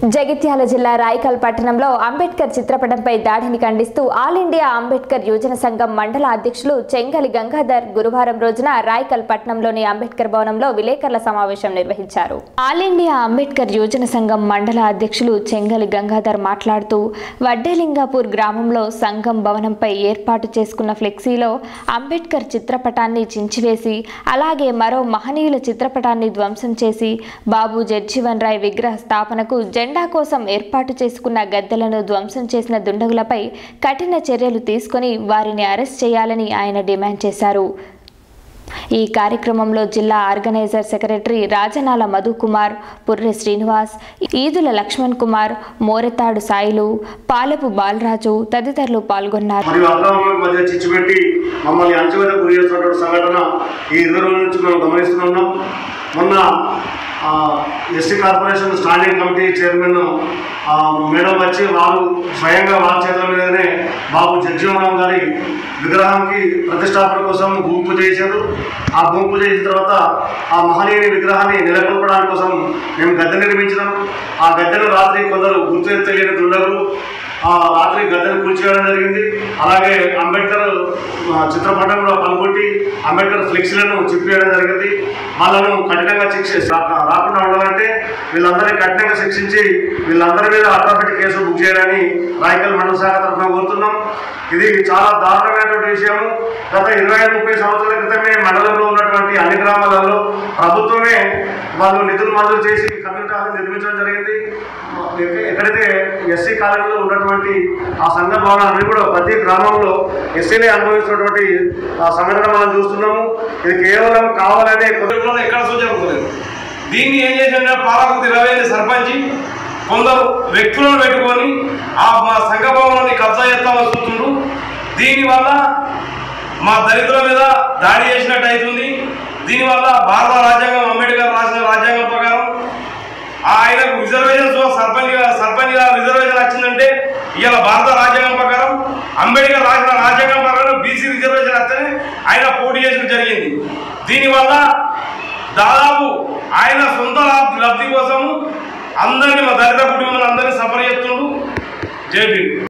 జగిత్యాల జిల్లా రాయకల్ పట్టణంలో అంబేద్కర్ చిత్రపటంపై దాడిని ఖండిస్తూ ఆల్ ఇండియా అంబేద్కర్ యోజన సంఘం మండల అధ్యక్షులు చెంగలి గంగాధర్ గురువారం రోజున రాయకల్ పట్టణంలోని అంబేద్కర్ భవనంలో విలేకరుల సమావేశం నిర్వహించారు ఆల్ ఇండియా అంబేద్కర్ యోజన సంఘం మండల అధ్యక్షులు చెంగలి గంగాధర్ మాట్లాడుతూ వడ్డేలింగాపూర్ గ్రామంలో సంఘం భవనంపై ఏర్పాటు చేసుకున్న ఫ్లెక్సీలో అంబేద్కర్ చిత్రపటాన్ని చించివేసి అలాగే మరో మహనీయుల చిత్రపటాన్ని ధ్వంసం చేసి బాబు జగ్జీవన్ రాయ్ విగ్రహ స్థాపనకు జెండా కోసం ఏర్పాటు చేసుకున్న గద్దెలను ధ్వంసం చేసిన దుండగులపై కఠిన చర్యలు తీసుకొని వారిని అరెస్ట్ చేయాలని ఆయన డిమాండ్ చేశారు ఈ కార్యక్రమంలో జిల్లా ఆర్గనైజర్ సెక్రటరీ రాజనాల మధు కుమార్ పుర్రె శ్రీనివాస్ ఈదుల లక్ష్మణ్ కుమార్ మోరెతాడు సాయిలు పాలెపు బాలరాజు తదితరులు పాల్గొన్నారు మరియు అక్రమాలకు మధ్య చిచ్చుపెట్టి మమ్మల్ని అంచువేత గురి చేస్తున్నటువంటి సంఘటన ఈ ఇరవై రోజుల నుంచి మనం గమనిస్తున్నాం మొన్న SC corporation standing committee chairman ఆ, మేడం వచ్చి వారు స్వయంగా వాళ్ళ చేతుల మీదనే బాబు జగ్జీవనరావు గారి విగ్రహానికి ప్రతిష్టాపన కోసం భూమి పూజ చేశారు ఆ భూమి పూజ చేసిన తర్వాత ఆ మహనీయుని విగ్రహాన్ని నెలకొల్పడానికి కోసం మేము గద్దె నిర్మించినాం ఆ గద్దెను రాత్రి కొందరు గుర్తు తెలియని దుండగులు ఆ రాత్రి గద్దెను కూల్చివేయడం జరిగింది అలాగే అంబేద్కర్ ఆ, చిత్రపటంలో పలుకొట్టి అంబేద్కర్ ఫ్లెక్సీలను చిప్పివేయడం జరిగింది వాళ్ళను కఠినంగా శిక్ష రా- రాకుండా ఉండాలంటే వీళ్ళందరినీ కఠినంగా శిక్షించి వీళ్ళందరి మీద అట్రాసిటీ కేసు బుక్ చేయాలని రాయకల్ మండల శాఖ తరఫున కోరుతున్నాం ఇది చాలా దారుణమైనటువంటి విషయము గత ఇరవై ఐదు ముప్పై సంవత్సరాల క్రితమే మండలంలో ఉన్నటువంటి అన్ని గ్రామాలలో ప్రభుత్వమే వాళ్ళు నిధులు మంజూరు చేసి కమ్యూనిటీ హాల్ నిర్మించడం జరిగింది ఎక్క- ఎక్కడైతే ఎస్సీ కాలనీలో ఉన్నటువంటి ఆ సంఘ భవనాన్ని కూడా ప్రతి గ్రామంలో ఎస్సీలే అనుభవిస్తున్నటువంటి ఆ సంఘటన మనం చూస్తున్నాము ఇది కేవలం కావాలనే కొద్ది కూడా ఎక్కడ సూచన ఉంటుంది దీన్ని ఏం చేసిండే పాలకుర్తి రవేంద్ర సర్పంచి కొందరు వ్యక్తులను పెట్టుకొని ఆ మా సంఘ భవనాన్ని కబ్జా చేస్తామని చూస్తుండ్రు దీనివల్ల మా దళితుల మీద దాడి చేసినట్టు అవుతుంది దీనివల్ల భారత రాజ్యాంగం అంబేద్కర్ రాసిన రాజ్యాంగం ప్రకారం ఆయనకు రిజర్వేషన్ సర్పంచ్ సర్పంచ్ రిజర్వేషన్ వచ్చిందంటే ఇవాళ భారత రాజ్యాంగం ప్రకారం అంబేద్కర్ రాసిన రాజ్యాంగం ప్రకారం బీసీ రిజర్వేషన్ వస్తేనే ఆయన పోటీ చేయడం జరిగింది దీనివల్ల దాదాపు ఆయన సొంత లాభ- లబ్ధి కోసము అందరినీ మా దళిత కుటుంబాలను అందరినీ సఫర్ చేస్తుండు జేపీ